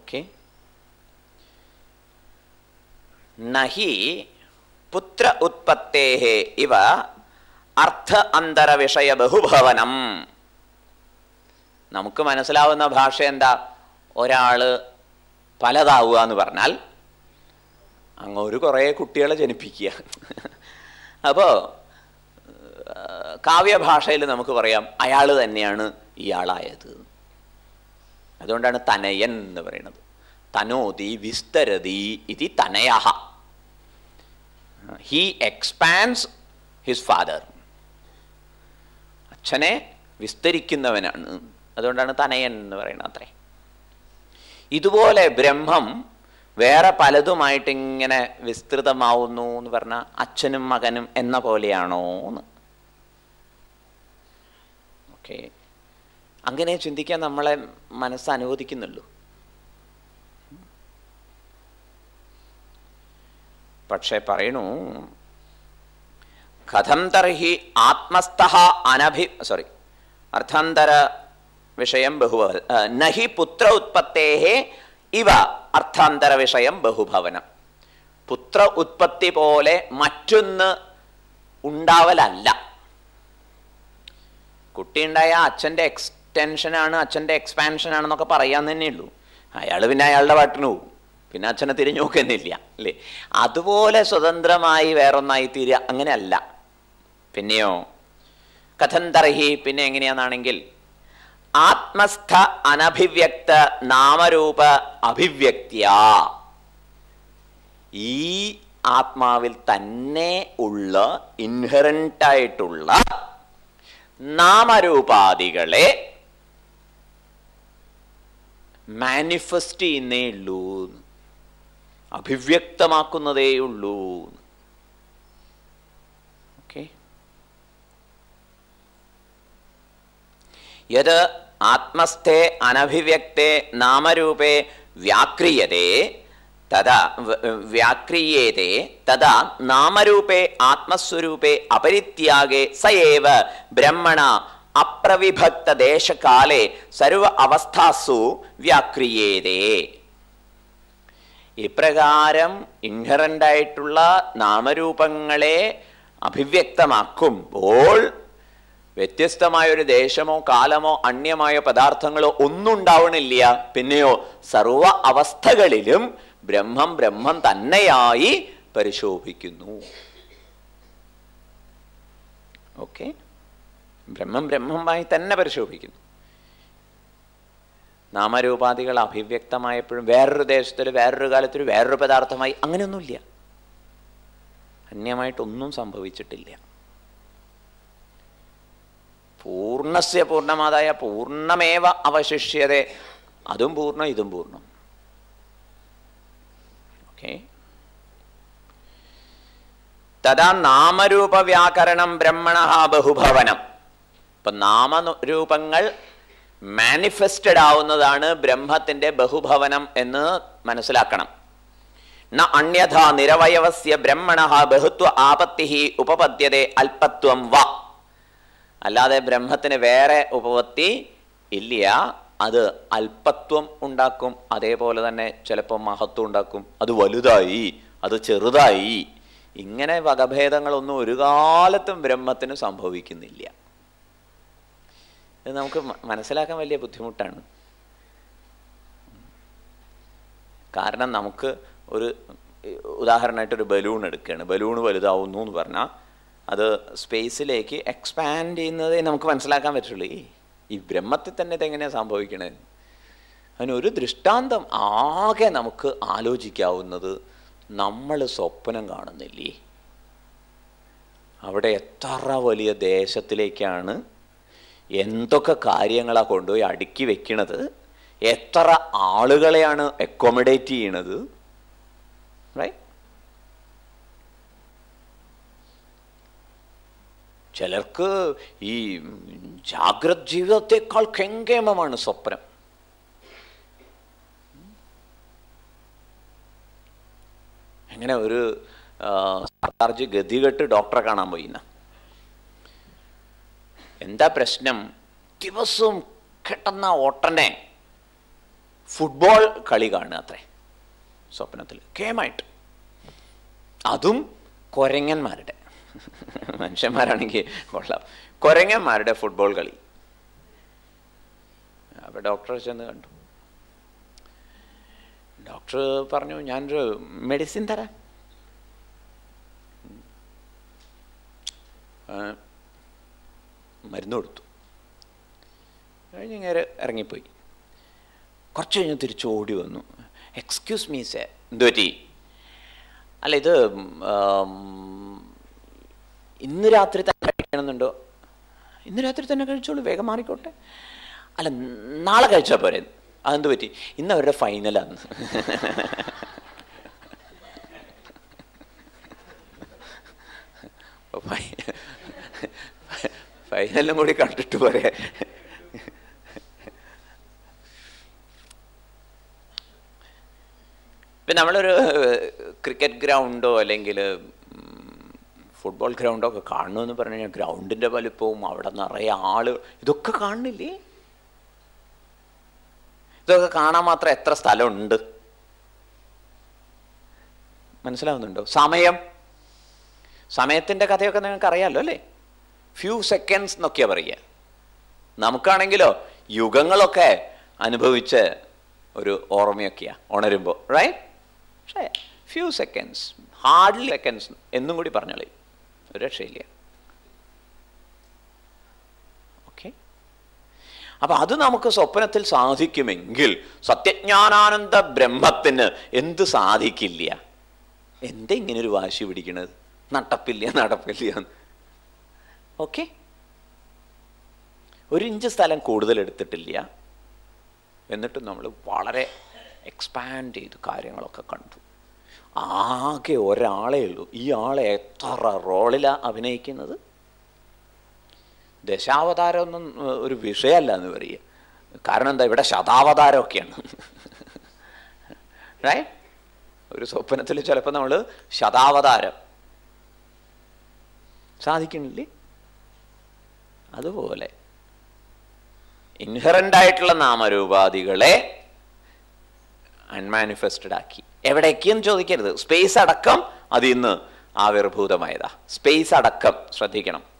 okay നഹി പുത്ര ഉത്പത്തേ ഇവ അർത്ഥ അന്തര വിഷയ ബഹുഭവനം നമുക്ക് മനസ്സിലാവുന്ന ഭാഷ എന്താ ഒരാള് പലതാവുക എന്ന് പറഞ്ഞാൽ അങ്ങ് ഒരു കുറേ കുട്ടികളെ ജനിപ്പിക്കുക അപ്പോൾ കാവ്യഭാഷയിൽ നമുക്ക് പറയാം അയാൾ തന്നെയാണ് ഇയാളായത് അതുകൊണ്ടാണ് തനയൻ എന്ന് പറയുന്നത് തനോതി വിസ്തരതി ഇതി തനയ ഹി എക്സ്പാൻസ് ഹിസ് ഫാദർ അച്ഛനെ വിസ്തരിക്കുന്നവനാണ് അതുകൊണ്ടാണ് തനയൻ എന്ന് പറയുന്നത് അത്രേ ഇതുപോലെ ബ്രഹ്മം വേറെ പലതുമായിട്ട് ഇങ്ങനെ വിസ്തൃതമാവുന്നു എന്ന് പറഞ്ഞാൽ അച്ഛനും മകനും എന്ന പോലെയാണോ എന്ന് ഓക്കെ അങ്ങനെ ചിന്തിക്കാൻ നമ്മളെ മനസ്സ് അനുവദിക്കുന്നുള്ളൂ പക്ഷെ പറയണു കഥം തർഹി ആത്മസ്ഥ അനഭി സോറി അർത്ഥാന്തര വിഷയം ബഹുഭവ നഹി പുത്ര ഉത്പത്തേ ഇവ അർത്ഥാന്തര വിഷയം ബഹുഭവനം പുത്ര ഉത്പത്തി പോലെ മറ്റൊന്ന് ഉണ്ടാവലല്ല കുട്ടി ഉണ്ടായ അച്ഛൻ്റെ എക്സ്റ്റൻഷനാണ് അച്ഛൻ്റെ എക്സ്പാൻഷൻ ആണെന്നൊക്കെ പറയാൻ തന്നെ ഉള്ളൂ അയാൾ പിന്നെ അയാളുടെ പാട്ടിന് പോകും പിന്നെ അച്ഛനെ തിരിഞ്ഞു നോക്കുന്നില്ല അല്ലേ അതുപോലെ സ്വതന്ത്രമായി വേറൊന്നായി തീരുക അങ്ങനെയല്ല പിന്നെയോ കഥം തർഹി പിന്നെ എങ്ങനെയാണെന്നാണെങ്കിൽ ആത്മസ്ഥ അനഭിവ്യക്ത നാമരൂപ അഭിവ്യക്തിയ ഈ ആത്മാവിൽ തന്നെ ഉള്ള ഇൻഹറൻ്റ് ആയിട്ടുള്ള നാമരൂപാദികളെ മാനിഫെസ്റ്റ് ചെയ്യുന്നേ ഉള്ളൂ അഭിവ്യക്തമാക്കുന്നതേ ഉള്ളൂ ഓക്കെ യത് ആത്മസ്ഥേ അനഭിവ്യക്തേ നാമരൂപേ വ്യാക്രിയതേ തഥാ വ്യാക്രിയേതേ തഥാ നാമരൂപേ ആത്മസ്വരൂപേ അപരിത്യാഗേ സയേവ ബ്രഹ്മണ അപ്രവിഭക്ത ദേശകാലേ സർവ അവസ്ഥാസു വ്യാക്രിയേതേ ഇപ്രകാരം ഇൻഹറൻ്റ് ആയിട്ടുള്ള നാമരൂപങ്ങളെ അഭിവ്യക്തമാക്കുമ്പോൾ വ്യത്യസ്തമായ ഒരു ദേശമോ കാലമോ അന്യമായ പദാർത്ഥങ്ങളോ ഒന്നും ഉണ്ടാവണില്ല പിന്നെയോ സർവ അവസ്ഥകളിലും ബ്രഹ്മം ബ്രഹ്മം തന്നെയായി പരിശോഭിക്കുന്നു ഓക്കെ ബ്രഹ്മം ബ്രഹ്മമായി തന്നെ പരിശോഭിക്കുന്നു നാമരൂപാധികൾ അഭിവ്യക്തമായപ്പോഴും വേറൊരു ദേശത്തിൽ വേറൊരു കാലത്തിൽ വേറൊരു പദാർത്ഥമായി അങ്ങനെയൊന്നുമില്ല അന്യമായിട്ടൊന്നും സംഭവിച്ചിട്ടില്ല പൂർണ്ണസ്യ പൂർണ്ണമാതായ പൂർണ്ണമേവ അവശിഷ്യത അതും പൂർണ്ണം ഇതും പൂർണ്ണം ഓക്കെ തഥാ നാമരൂപ വ്യാകരണം ബ്രഹ്മണ ബഹുഭവനം ഇപ്പൊ നാമരൂപങ്ങൾ മാനിഫെസ്റ്റഡ് ആവുന്നതാണ് ബ്രഹ്മത്തിന്റെ ബഹുഭവനം എന്ന് മനസ്സിലാക്കണം ന അന്യഥ നിരവയവസ്യ ബ്രഹ്മണ ബഹുത്വ ആപത്തി ഉപപദ്യത്തെ അല്പത്വം വ അല്ലാതെ ബ്രഹ്മത്തിന് വേറെ ഉപപത്തി ഇല്ല അത് അല്പത്വം ഉണ്ടാക്കും അതേപോലെ തന്നെ ചിലപ്പോൾ മഹത്വം ഉണ്ടാക്കും അത് വലുതായി അത് ചെറുതായി ഇങ്ങനെ വകഭേദങ്ങളൊന്നും ഒരു കാലത്തും ബ്രഹ്മത്തിന് സംഭവിക്കുന്നില്ല ഇത് നമുക്ക് മനസ്സിലാക്കാൻ വലിയ ബുദ്ധിമുട്ടാണ് കാരണം നമുക്ക് ഒരു ഉദാഹരണമായിട്ട് ഒരു ബലൂൺ എടുക്കുകയാണ് ബലൂൺ വലുതാവുന്നു എന്ന് പറഞ്ഞാൽ അത് സ്പേസിലേക്ക് എക്സ്പാൻഡ് ചെയ്യുന്നതേ നമുക്ക് മനസ്സിലാക്കാൻ പറ്റുള്ളൂ ഈ ബ്രഹ്മത്തിൽ തന്നെ ഇതെങ്ങനെയാണ് സംഭവിക്കണേ അതിനൊരു ദൃഷ്ടാന്തം ആകെ നമുക്ക് ആലോചിക്കാവുന്നത് നമ്മൾ സ്വപ്നം കാണുന്നില്ലേ അവിടെ എത്ര വലിയ ദേശത്തിലേക്കാണ് എന്തൊക്കെ കാര്യങ്ങളാണ് കൊണ്ടുപോയി അടുക്കി വെക്കണത് എത്ര ആളുകളെയാണ് അക്കോമഡേറ്റ് ചെയ്യണത് റൈറ്റ് ചിലർക്ക് ഈ ജാഗ്രത ജീവിതത്തെക്കാൾ കെങ്കേമമാണ് സ്വപ്നം എങ്ങനെ ഒരു സർക്കാർജി ഗതികെട്ട് ഡോക്ടറെ കാണാൻ പോയിന്ന എന്താ പ്രശ്നം ദിവസവും കിട്ടുന്ന ഓട്ടനെ ഫുട്ബോൾ കളി കാണുക അത്രേ സ്വപ്നത്തിൽ കേമായിട്ട് അതും കൊരങ്ങന്മാരുടെ മനുഷ്യന്മാരാണെങ്കിൽ കൊള്ളാം കൊരങ്ങന്മാരുടെ ഫുട്ബോൾ കളി അപ്പോൾ ഡോക്ടറെ ചെന്ന് കണ്ടു ഡോക്ടർ പറഞ്ഞു ഞാനൊരു മെഡിസിൻ തരാം ആ, മരുന്ന് കൊടുത്തു കഴിഞ്ഞ് ഇങ്ങനെ ഇറങ്ങിപ്പോയി കുറച്ച് കഴിഞ്ഞ് തിരിച്ച് ഓടി വന്നു എക്സ്ക്യൂസ് മീ സേ എന്തു പറ്റി അല്ല ഇത് ഉം, ഇന്ന് രാത്രി തന്നെ കഴിക്കണമെന്നുണ്ടോ ഇന്ന് രാത്രി തന്നെ കഴിച്ചോളൂ വേഗം മാറിക്കോട്ടെ അല്ല നാളെ കഴിച്ചാൽ പോരെ അതെന്ത് പറ്റി ഇന്ന് അവരുടെ ഫൈനലാണ് ഫൈനലും കൂടി കണ്ടിട്ട് പോരെ ഇപ്പം നമ്മളൊരു ക്രിക്കറ്റ് ഗ്രൗണ്ടോ അല്ലെങ്കിൽ ഫുട്ബോൾ ഗ്രൗണ്ടോ ഒക്കെ കാണണമെന്ന് പറഞ്ഞു കഴിഞ്ഞാൽ ഗ്രൗണ്ടിൻ്റെ വലിപ്പവും അവിടെ നിറയെ ആള് ഇതൊക്കെ കാണുന്നില്ലേ ഇതൊക്കെ കാണാൻ മാത്രം എത്ര സ്ഥലമുണ്ട് മനസ്സിലാവുന്നുണ്ടോ സമയം സമയത്തിൻ്റെ കഥയൊക്കെ നിങ്ങൾക്ക് അറിയാമല്ലോ അല്ലേ ഫ്യൂ സെക്കൻഡ്സ് എന്നൊക്കെയാ പറയുക നമുക്കാണെങ്കിലോ യുഗങ്ങളൊക്കെ അനുഭവിച്ച് ഒരു ഓർമ്മയൊക്കെയാ ഉണരുമ്പോൾ റൈറ്റ് പക്ഷേ ഫ്യൂ സെക്കൻഡ്സ് ഹാർഡ്ലി സെക്കൻഡ്സ് എന്നും കൂടി പറഞ്ഞോളി ഒരു രക്ഷയില്ല ഓക്കെ അപ്പൊ അത് നമുക്ക് സ്വപ്നത്തിൽ സാധിക്കുമെങ്കിൽ സത്യജ്ഞാനാനന്ദ ബ്രഹ്മത്തിന് എന്ത് സാധിക്കില്ല എന്താ ഇങ്ങനെ ഒരു വാശി പിടിക്കണത് നടപ്പില്ല നടപ്പില്ല ഓക്കെ ഒരു ഇഞ്ച് സ്ഥലം കൂടുതൽ എടുത്തിട്ടില്ല എന്നിട്ട് നമ്മൾ വളരെ എക്സ്പാൻഡ് ചെയ്ത് കാര്യങ്ങളൊക്കെ കണ്ടു ആകെ ഒരാളേ ഉള്ളൂ ഈ ആളെ എത്ര റോളിലാണ് അഭിനയിക്കുന്നത് ദശാവതാരം ഒന്നും ഏഹ്, ഒരു വിഷയമല്ല എന്ന് പറയുക കാരണം എന്താ ഇവിടെ ശതാവതാരമൊക്കെയാണ് റൈറ്റ് ഒരു സ്വപ്നത്തിൽ ചിലപ്പോൾ നമ്മൾ ശതാവതാരം സാധിക്കണില്ലേ അതുപോലെ ഇൻഹറൻ്റ് ആയിട്ടുള്ള നാമരൂപാധികളെ അൺമാനിഫെസ്റ്റഡ് ആക്കി എവിടേക്കെന്ന് ചോദിക്കരുത് സ്പേസ് അടക്കം അതിൽ നിന്ന് ആവിർഭൂതമായതാ സ്പേസ് അടക്കം ശ്രദ്ധിക്കണം